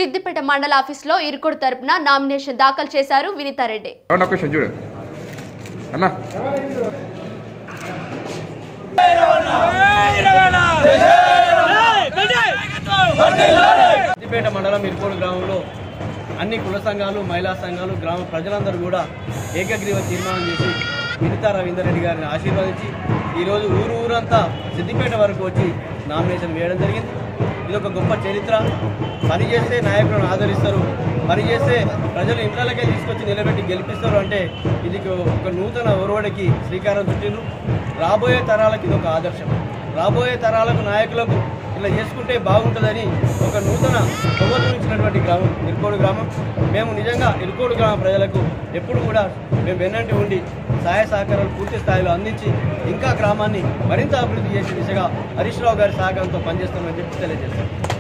సిద్దిపేట మండల ఆఫీసులో ఇరుకుడు తరపున నామినేషన్ దాఖలు చేశారు వినీతారెడ్డి అవును ఒక్క చూడు అన్నా సిద్దిపేట మండలం ఇరుకోడు గ్రామంలో అన్ని కుల సంఘాలు మహిళా సంఘాలు గ్రామ ప్రజలందరూ కూడా ఏకగ్రీవ తీర్మానం చేసి వినితా రవీందర్ రెడ్డి గారిని ఆశీర్వదించి ఈరోజు ఊరు ఊరంతా సిద్దిపేట వరకు వచ్చి నామినేషన్ వేయడం జరిగింది ఇది ఒక గొప్ప చరిత్ర పని చేస్తే నాయకులను ఆదరిస్తారు పని చేస్తే ప్రజలు ఇంట్లోకే తీసుకొచ్చి నిలబెట్టి గెలిపిస్తారు అంటే ఇది ఒక నూతన ఒరవడికి శ్రీకారం చుట్టిండ్రు రాబోయే తరాలకు ఇది ఒక ఆదర్శం రాబోయే తరాలకు నాయకులకు ఇలా చేసుకుంటే బాగుంటుందని ఒక నూతన ప్రబోధించినటువంటి గ్రామం ఇరుకోడు గ్రామం మేము నిజంగా ఇరుకోడు గ్రామ ప్రజలకు ఎప్పుడు కూడా మేము వెన్నంటి ఉండి సహాయ సహకారాలు పూర్తి స్థాయిలో అందించి ఇంకా గ్రామాన్ని మరింత అభివృద్ధి చేసే దిశగా హరీష్ రావు గారి సహకారంతో పనిచేస్తామని చెప్పి తెలియజేస్తాం